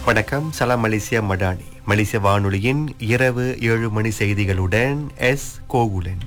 வணக்கம் சலாம் மலேசியா மடானி மலேசிய வானொலியின் இரவு ஏழு மணி செய்திகளுடன் எஸ் கோகுலன்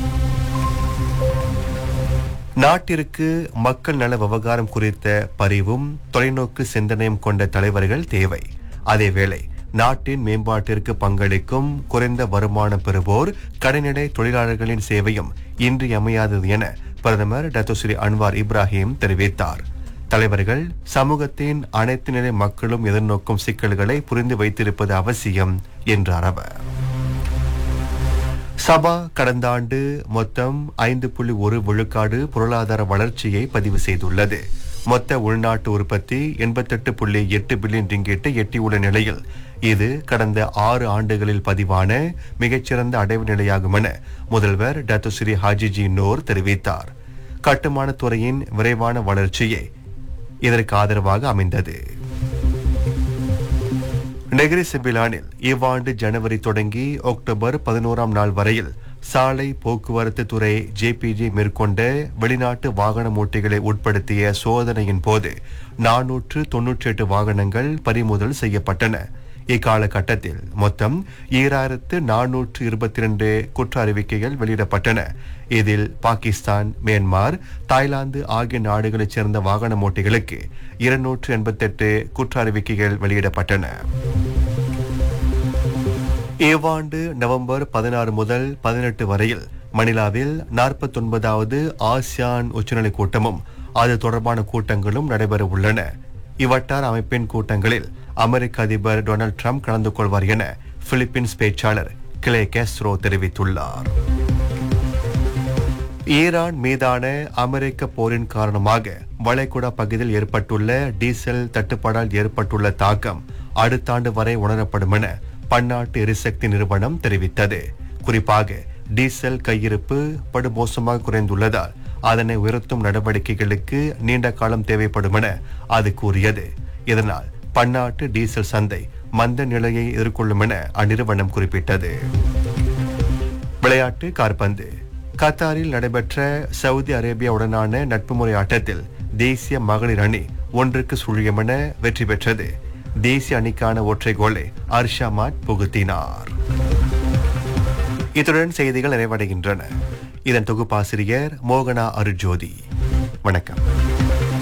நாட்டிற்கு மக்கள் நல விவகாரம் குறித்த பரிவும் தொலைநோக்கு சிந்தனையும் கொண்ட தலைவர்கள் தேவை அதேவேளை நாட்டின் மேம்பாட்டிற்கு பங்களிக்கும் குறைந்த வருமானம் பெறுவோர் கடைநிலை தொழிலாளர்களின் சேவையும் இன்றியமையாதது என பிரதமர் டத்தோஸ்ரீ அன்வார் இப்ராஹிம் தெரிவித்தார் தலைவர்கள் சமூகத்தின் அனைத்து நிலை மக்களும் எதிர்நோக்கும் சிக்கல்களை புரிந்து வைத்திருப்பது அவசியம் என்றார் அவர் சபா கடந்த ஆண்டு மொத்தம் ஐந்து புள்ளி ஒரு விழுக்காடு பொருளாதார வளர்ச்சியை பதிவு செய்துள்ளது மொத்த உள்நாட்டு உற்பத்தி எண்பத்தெட்டு புள்ளி எட்டு பில்லியன் ரிங்கெட்டை எட்டியுள்ள நிலையில் இது கடந்த ஆறு ஆண்டுகளில் பதிவான மிகச்சிறந்த அடைவு நிலையாகும் என முதல்வர் டத்துஸ்ரீ ஹாஜிஜி நோர் தெரிவித்தார் கட்டுமானத் துறையின் விரைவான வளர்ச்சியே இதற்கு ஆதரவாக அமைந்தது நெகிரி செம்பிலானில் இவ்வாண்டு ஜனவரி தொடங்கி அக்டோபர் பதினோராம் நாள் வரையில் சாலை போக்குவரத்து துறை ஜேபிஜி மேற்கொண்ட வெளிநாட்டு வாகன மூட்டைகளை உட்படுத்திய சோதனையின் போது நானூற்று தொன்னூற்றி எட்டு வாகனங்கள் பறிமுதல் செய்யப்பட்டன இக்காலகட்டத்தில் மொத்தம் ஈராயிரத்து நானூற்று இருபத்தி இரண்டு குற்ற அறிவிக்கைகள் வெளியிடப்பட்டன இதில் பாகிஸ்தான் மியான்மர் தாய்லாந்து ஆகிய நாடுகளைச் சேர்ந்த வாகன மூட்டைகளுக்கு இருநூற்று எண்பத்தெட்டு குற்ற அறிவிக்கைகள் வெளியிடப்பட்டன இவ்வாண்டு நவம்பர் பதினாறு முதல் பதினெட்டு வரையில் மணிலாவில் நாற்பத்தொன்பதாவது ஆசியான் உச்சநிலை கூட்டமும் அது தொடர்பான கூட்டங்களும் நடைபெற உள்ளன இவட்டார் அமைப்பின் கூட்டங்களில் அமெரிக்க அதிபர் டொனால்ட் ட்ரம்ப் கலந்து கொள்வார் என பிலிப்பீன்ஸ் பேச்சாளர் கிளே கேஸ்ட்ரோ தெரிவித்துள்ளார் ஈரான் மீதான அமெரிக்க போரின் காரணமாக வளைகுடா பகுதியில் ஏற்பட்டுள்ள டீசல் தட்டுப்பாடால் ஏற்பட்டுள்ள தாக்கம் அடுத்த ஆண்டு வரை உணரப்படும் என பன்னாட்டு எரிசக்தி நிறுவனம் தெரிவித்தது குறிப்பாக டீசல் கையிருப்பு படுமோசமாக குறைந்துள்ளதால் அதனை உயர்த்தும் நடவடிக்கைகளுக்கு நீண்ட காலம் தேவைப்படும் என அது கூறியது இதனால் பன்னாட்டு டீசல் சந்தை மந்த நிலையை எதிர்கொள்ளும் என அந்நிறுவனம் குறிப்பிட்டது விளையாட்டு கார்பந்து கத்தாரில் நடைபெற்ற சவுதி அரேபியாவுடனான நட்பு முறை ஆட்டத்தில் தேசிய மகளிர் அணி ஒன்றுக்கு சுழியம் என வெற்றி பெற்றது தேசிய அணிக்கான ஒற்றை கோலை அர்ஷா மாட் புகுத்தினார் இத்துடன் செய்திகள் நிறைவடைகின்றன இதன் தொகுப்பாசிரியர் மோகனா அருஜோதி வணக்கம்